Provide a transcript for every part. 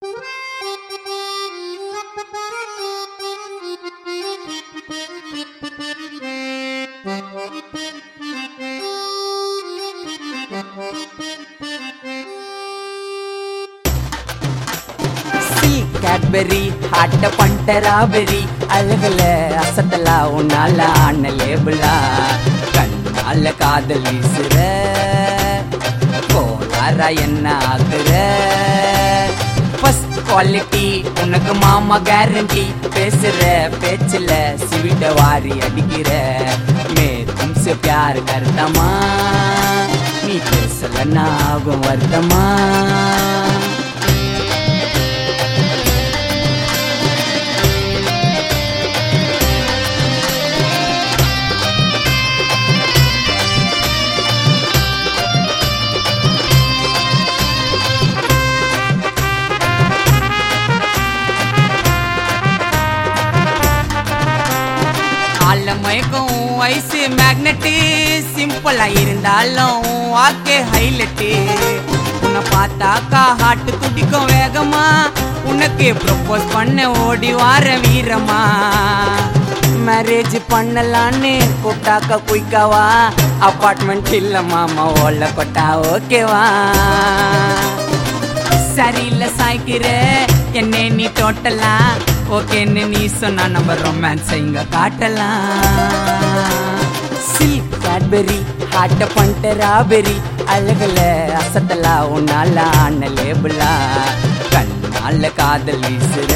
Cadbury ஆட்ட பண்ட ராபெரி அழகுல அசத்தலா உன்னால ஆன லேபிளா கண்ணால காதல் வீசுற கோளாரா என்ன ஆகுற ஃபர்ஸ்ட் குவாலிட்டி உனக்கு மாமா கேரண்டி பேசுற பேச்சுல ஸ்வீட்ட வாரி அடிக்கிற மே தும்சே பியார் கருத்தமா நீ பேசலன்னா ஆகும் வருத்தமா ஆள மயக்கம் வயசு மேக்னெட்டு சிம்பிளா இருந்தாலும் வாக்கே ஹைலைட்டு உன்னை பார்த்தாக்கா ஹார்ட் துடிக்கும் வேகமா உனக்கு ப்ரொப்போஸ் பண்ண ஓடி வார வீரமா மேரேஜ் பண்ணலான்னு கூப்பிட்டாக்கா குயிக்காவா அப்பார்ட்மெண்ட் இல்ல மாமா ஓல கொட்டா ஓகேவா சரியில்ல சாய்க்கிற என்ன நீ டோட்டலா ஓகேன்னு நீ சொன்னா நம்ம ரொமான்ஸ் இங்க காட்டலாம் சில்க் கேட்பெரி ஹாட்ட பண்ணிட்ட ராபெரி அழகுல அசத்தலா உன்னால ஆன லேபிளா கண்ணால காதல் வீசுற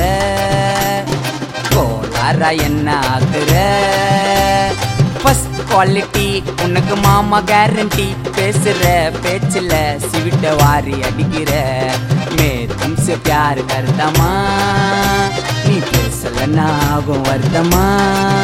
கோளாரா என்ன ஆகுற ஃபர்ஸ்ட் குவாலிட்டி உனக்கு மாமா கேரண்டி பேசுற பேச்சுல ஸ்வீட்ட வாரி அடிக்கிற மே தும்சே பியார் கருத்தமா நீ பேசலன்னா ஆகும் வருத்தமா